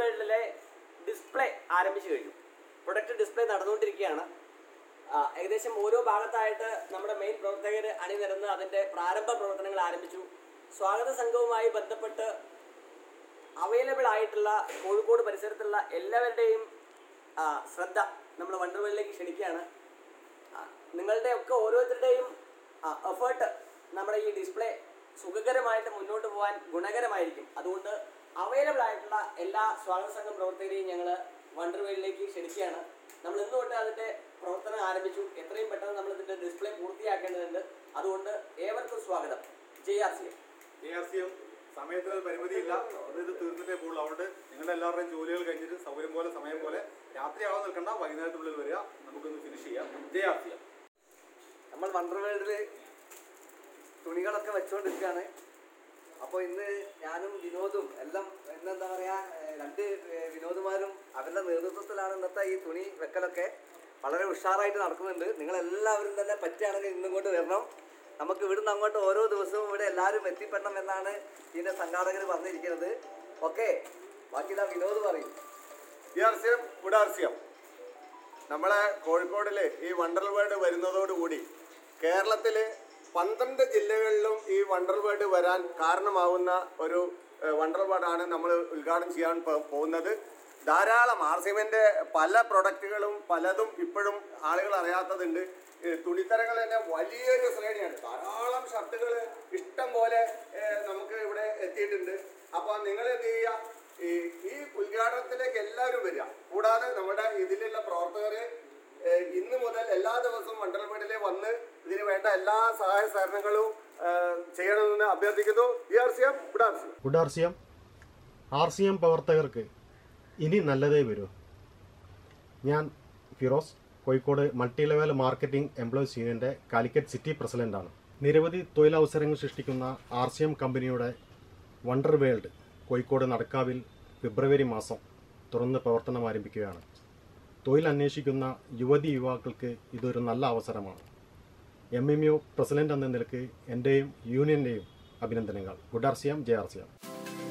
വേൾഡിലെ display ആരംഭിച്ചു കഴിഞ്ഞു product display നടന്നുകൊണ്ടിരിക്കുകയാണ് ആ, ഏകദേശം ഓരോ ഭാഗത്തായിട്ട് നമ്മുടെ മെയിൻ പ്രവർത്തകർ അണിനിരന്ന് അതിൻ്റെ പ്രാരംഭ പ്രവർത്തനങ്ങൾ ആരംഭിച്ചു സ്വാഗത സംഘവുമായി ബന്ധപ്പെട്ട് അവൈലബിൾ ആയിട്ടുള്ള കോഴിക്കോട് പരിസരത്തുള്ള എല്ലാവരുടെയും ആ, ശ്രദ്ധ നമ്മൾ വണ്ടർവേളിലേക്ക് ക്ഷണിക്കുകയാണ് ആ, നിങ്ങളുടെ ഒക്കെ ഓരോരുത്തരുടെയും എഫേർട്ട് നമ്മുടെ ഈ ഡിസ്പ്ലേ സുഖകരമായിട്ട് മുന്നോട്ട് പോകാൻ ഗുണകരമായിരിക്കും അതുകൊണ്ട് അവൈലബിൾ ആയിട്ടുള്ള എല്ലാ സ്വാഗത സംഘം പ്രവർത്തകരെയും ഞങ്ങൾ വണ്ടർവേളിലേക്ക് ക്ഷണിക്കുകയാണ് നമ്മൾ ഇന്ന് തൊട്ട് അതിൻ്റെ പ്രവർത്തനം ആരംഭിച്ചു എത്രയും പെട്ടെന്ന് നമ്മൾ ഇതിൻ്റെ ഡിസ്പ്ലേ പൂർത്തിയാക്കേണ്ടതുണ്ട് അതുകൊണ്ട് ഏവർക്കും സ്വാഗതം J R C A R C M സമയത്തിന് പരിമിതിയില്ല അത് ഇത് തീർന്നിട്ടേ പോകുള്ളൂ അതുകൊണ്ട് നിങ്ങളുടെ എല്ലാവരുടെയും ജോലികൾ കഴിഞ്ഞിട്ട് സൗകര്യം പോലെ സമയം പോലെ രാത്രിയാവാൻ നിൽക്കണ്ട വൈകുന്നേരത്തിനുള്ളിൽ വരിക നമുക്കൊന്ന് ഫിനിഷ് ചെയ്യാം ജെ ആർ സി എം നമ്മൾ വണ്ടർ വേൾഡിൽ തുണികളൊക്കെ വെച്ചുകൊണ്ടിരിക്കുകയാണ് അപ്പോൾ ഇന്ന് ഞാനും വിനോദും എല്ലാം ഇന്നെന്താ പറയുക ഏഹ് രണ്ട് ഏഹ് വിനോദുമാരും അവരുടെ നേതൃത്വത്തിലാണ് ഇന്നത്തെ ഈ തുണി വെക്കലൊക്കെ വളരെ ഉഷാറായിട്ട് നടക്കുന്നുണ്ട് നിങ്ങളെല്ലാവരും തന്നെ പറ്റുകയാണെങ്കിൽ ഇന്നും കൊണ്ട് വരണം നമുക്ക് ഇവിടുന്ന് അങ്ങോട്ട് ഓരോ ദിവസവും ഇവിടെ എല്ലാവരും എത്തിപ്പെടണം എന്നാണ് ഇതിൻ്റെ സംഘാടകർ പറഞ്ഞിരിക്കുന്നത് ഓക്കെ ബാക്കി ഇതാ വിനോദ് പറയും J R C M good R C M നമ്മളെ കോഴിക്കോടിൽ ഈ വണ്ടർ വേൾഡ് വരുന്നതോടുകൂടി കേരളത്തിൽ പന്ത്രണ്ട് ജില്ലകളിലും ഈ വണ്ടർ വേൾഡ് വരാൻ കാരണമാവുന്ന ഒരു ഏഹ്, വണ്ടർ വേൾഡാണ് നമ്മൾ ഉദ്ഘാടനം ചെയ്യാൻ പോ- പോകുന്നത് ധാരാളം ആർ സി എമ്മിൻ്റെ പല പ്രൊഡക്റ്റുകളും പലതും ഇപ്പോഴും ആളുകൾ അറിയാത്തതുണ്ട് ഈ തുണിത്തരങ്ങൾ തന്നെ വലിയൊരു ശ്രേണിയാണ് ധാരാളം ഷർട്ടുകൾ ഇഷ്ടം പോലെ ഏഹ്, നമുക്ക് ഇവിടെ എത്തിയിട്ടുണ്ട് അപ്പോൾ നിങ്ങൾ എന്ത് ചെയ്യുക ഈ ഈ ഉദ്ഘാടനത്തിലേക്ക് എല്ലാവരും വരിക കൂടാതെ നമ്മുടെ ഇതിലുള്ള പ്രവർത്തകർ ഇന്ന് മുതൽ എല്ലാ ദിവസവും മണ്ഡലമേടിൽ വന്ന് ഇതിന് വേണ്ട എല്ലാ സഹായ സഹകരണങ്ങളും ഏഹ്, ചെയ്യണമെന്ന് അഭ്യർത്ഥിക്കുന്നു E R C M good R C M good R C M R C M പ്രവർത്തകർക്ക് ഇനി നല്ലതേ വരൂ ഞാൻ Firoz Kozhikode multi level marketing employees യൂണിയൻ്റെ കാലിക്കറ്റ് സിറ്റി പ്രസിഡന്റാണ് നിരവധി തൊഴിലവസരങ്ങൾ സൃഷ്ടിക്കുന്ന ആർ സി എം കമ്പനിയുടെ വണ്ടർ വേൾഡ് കോഴിക്കോട് നടക്കാവിൽ ഫെബ്രുവരി മാസം തുറന്ന് പ്രവർത്തനം ആരംഭിക്കുകയാണ് തൊഴിൽ അന്വേഷിക്കുന്ന യുവതി യുവാക്കൾക്ക് ഇതൊരു നല്ല അവസരമാണ് എം എം യു പ്രസിഡന്റ് എന്ന നിലയ്ക്ക് എൻ്റെയും യൂണിയൻ്റെയും അഭിനന്ദനങ്ങൾ good R C M J R C M